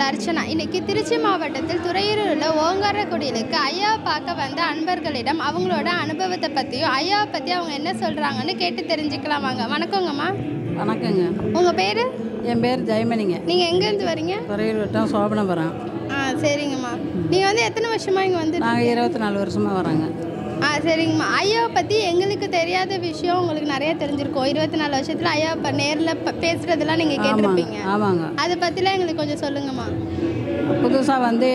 உங்கள் அர்ச்சனா இன்னைக்கு திருச்சி மாவட்டத்தில் துறையூரில் உள்ள ஓங்காரக்குடியிலுக்கு ஐயாவை பார்க்க வந்த அன்பர்களிடம் அவங்களோட அனுபவத்தை பற்றியும் ஐயாவை பற்றி அவங்க என்ன சொல்கிறாங்கன்னு கேட்டு தெரிஞ்சுக்கலாம் வாங்க வணக்கங்கம்மா வணக்கங்க உங்கள் பேர் என் பேர் ஜெயமணிங்க நீங்கள் எங்கேருந்து வரீங்க துறையூர் வட்டம் சோபனபுரம் ஆ சரிங்கம்மா நீங்கள் வந்து எத்தனை வருஷமாக இங்கே வந்து நாங்கள் இருபத்தி நாலு வருஷமாக வரோங்க ஆ சரிங்கம்மா ஐயாவை பற்றி எங்களுக்கு தெரியாத விஷயம் உங்களுக்கு நிறைய தெரிஞ்சிருக்கும் இருபத்தி நாலு வருஷத்தில் ஐயா இப்போ நேரில் பேசுகிறதெல்லாம் நீங்கள் ஆமாங்க கேட்டிருப்பீங்க ஆமாங்க அதை பற்றிலாம் எங்களுக்கு கொஞ்சம் சொல்லுங்கம்மா புதுசாக வந்து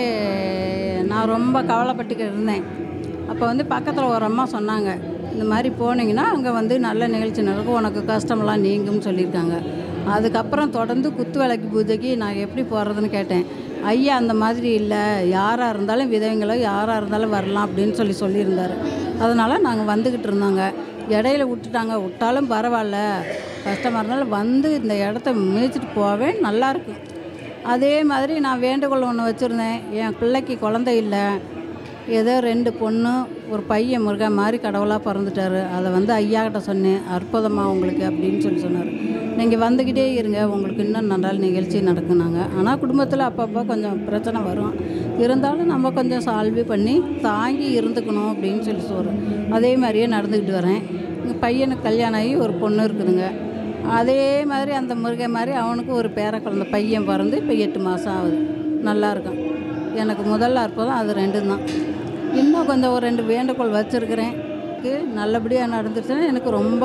நான் ரொம்ப கவலைப்பட்டுக்கிட்டு இருந்தேன் அப்போ வந்து பக்கத்தில் ஒரு அம்மா சொன்னாங்க இந்த மாதிரி போனீங்கன்னா அங்கே வந்து நல்ல நிகழ்ச்சி நடக்கும் உனக்கு கஷ்டமெல்லாம் நீங்கும்னு சொல்லியிருக்காங்க அதுக்கப்புறம் தொடர்ந்து குத்து விளக்கு பூஜைக்கு நான் எப்படி போகிறதுன்னு கேட்டேன் ஐயா அந்த மாதிரி இல்லை யாராக இருந்தாலும் விதவைங்களோ யாராக இருந்தாலும் வரலாம் அப்படின்னு சொல்லி சொல்லியிருந்தார் அதனால் நாங்கள் வந்துக்கிட்டு இருந்தாங்க இடையில விட்டுட்டாங்க விட்டாலும் பரவாயில்ல கஷ்டமாக இருந்தாலும் வந்து இந்த இடத்த மிதிச்சிட்டு போவேன் நல்லாயிருக்கும் அதே மாதிரி நான் வேண்டுகோள் ஒன்று வச்சுருந்தேன் என் பிள்ளைக்கு குழந்தை இல்லை ஏதோ ரெண்டு பொண்ணு ஒரு பையன் முருகன் மாதிரி கடவுளாக பிறந்துட்டாரு அதை வந்து ஐயா கிட்ட சொன்னேன் அற்புதமாக உங்களுக்கு அப்படின்னு சொல்லி சொன்னார் நீங்கள் வந்துக்கிட்டே இருங்க உங்களுக்கு இன்னும் நல்ல நிகழ்ச்சி நடக்குனாங்க ஆனால் குடும்பத்தில் அப்பப்போ கொஞ்சம் பிரச்சனை வரும் இருந்தாலும் நம்ம கொஞ்சம் சால்வி பண்ணி தாங்கி இருந்துக்கணும் அப்படின்னு சொல்லி சொல்கிறேன் அதே மாதிரியே நடந்துக்கிட்டு வரேன் எங்கள் பையனுக்கு கல்யாணம் ஆகி ஒரு பொண்ணு இருக்குதுங்க அதே மாதிரி அந்த முருகன் மாதிரி அவனுக்கு ஒரு பேர குழந்தை பையன் பிறந்து இப்போ எட்டு மாதம் ஆகுது நல்லா இருக்கான் எனக்கு முதல்ல அற்புதம் அது ரெண்டும் தான் இன்னும் கொஞ்சம் ஒரு ரெண்டு வேண்டுகோள் வச்சுருக்கிறேன் நல்லபடியாக நடந்துச்சுன்னா எனக்கு ரொம்ப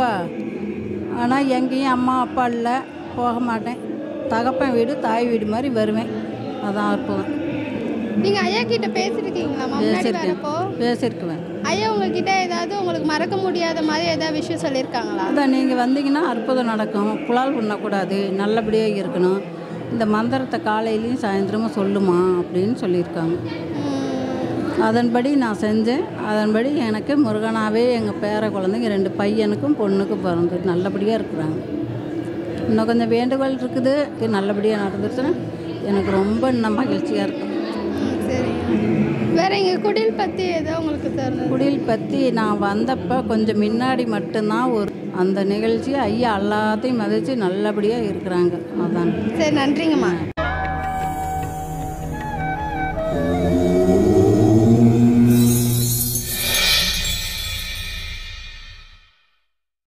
ஆனால் எங்கேயும் அம்மா அப்பா இல்லை போக மாட்டேன் தகப்பன் வீடு தாய் வீடு மாதிரி வருவேன் அதான் அற்புதம் நீங்கள் ஐயா கிட்ட பேசியிருக்கீங்களாம்மா முன்னாடி பேசியிருக்கேன் வரப்போ பேசியிருக்குவேன் ஐயா உங்ககிட்ட ஏதாவது உங்களுக்கு மறக்க முடியாத மாதிரி ஏதாவது விஷயம் சொல்லியிருக்காங்களா அதான் நீங்கள் வந்தீங்கன்னா அற்புதம் நடக்கும் புலால் பண்ணக்கூடாது நல்லபடியாக இருக்கணும் இந்த மந்திரத்தை காலையிலையும் சாயந்தரமும் சொல்லுமா அப்படின்னு சொல்லியிருக்காங்க அதன்படி நான் செஞ்சேன் அதன்படி எனக்கு முருகனாவே எங்கள் பேர குழந்தைங்க ரெண்டு பையனுக்கும் பொண்ணுக்கும் பிறந்து நல்லபடியாக இருக்கிறாங்க இன்னும் கொஞ்சம் வேண்டுகோள் இருக்குது இது நல்லபடியாக நடந்துச்சுன்னா எனக்கு ரொம்ப இன்னும் மகிழ்ச்சியாக இருக்கும் சரி வேற எங்க குடில் பற்றி ஏதோ உங்களுக்கு தெரிஞ்சது குடில் பற்றி நான் வந்தப்போ கொஞ்சம் முன்னாடி மட்டும்தான் ஒரு அந்த நிகழ்ச்சி ஐயா எல்லாத்தையும் மதித்து நல்லபடியாக இருக்கிறாங்க அதான் சரி நன்றிங்கம்மா